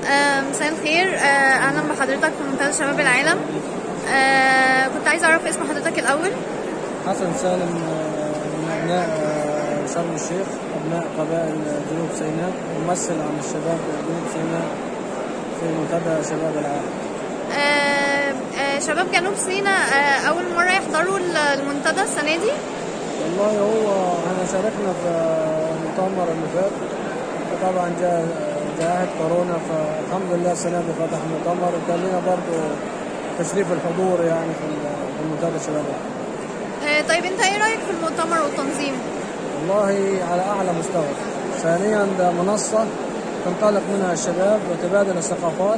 آه، مساء الخير آه، اهلا بحضرتك في منتدى شباب العالم آه، كنت عايزه اعرف اسم حضرتك الاول حسن سالم آه، من أبناء آه، شرم الشيخ أبناء قبائل جنوب سيناء ممثل عن الشباب جنوب سيناء في منتدى شباب العالم آه، آه، شباب جنوب سيناء آه، اول مره يحضروا ال- المنتدى السنه دي والله هو احنا شاركنا في المؤتمر اللي فات فطبعا جاء جائحة كورونا فالحمد لله السنة دي فتح المؤتمر وكان لنا برضه تشريف الحضور يعني في في المنتدى شباب العالم آه، طيب انت ايه رايك في المؤتمر والتنظيم والله على أعلى مستوى ثانيا ده منصة تنطلق منها الشباب وتبادل الثقافات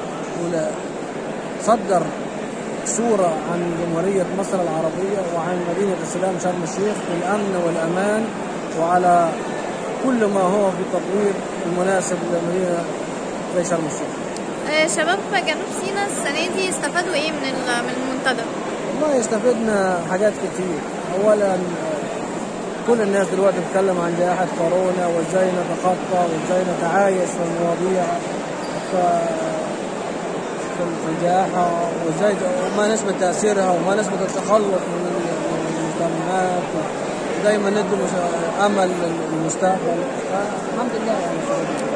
وتصدر صورة عن جمهورية مصر العربية وعن مدينة السلام شرم الشيخ بالأمن والأمان وعلى كل ما هو في التطوير المناسب لمدينة زي شرم الشيخ آه، شباب جنوب سيناء السنه دي استفادوا ايه من ال- من المنتدى والله استفدنا حاجات كتير أولا كل الناس دلوقتي بتتكلم عن جائحة كورونا وازاي نتخطى وازاي نتعايش في المواضيع ف في في الجائحة وازاي وما نسبة تأثيرها وما نسبة التخلص من ال- من المجتمعات ودايما ندي مس- أمل للمستقبل فالحمد لله يعني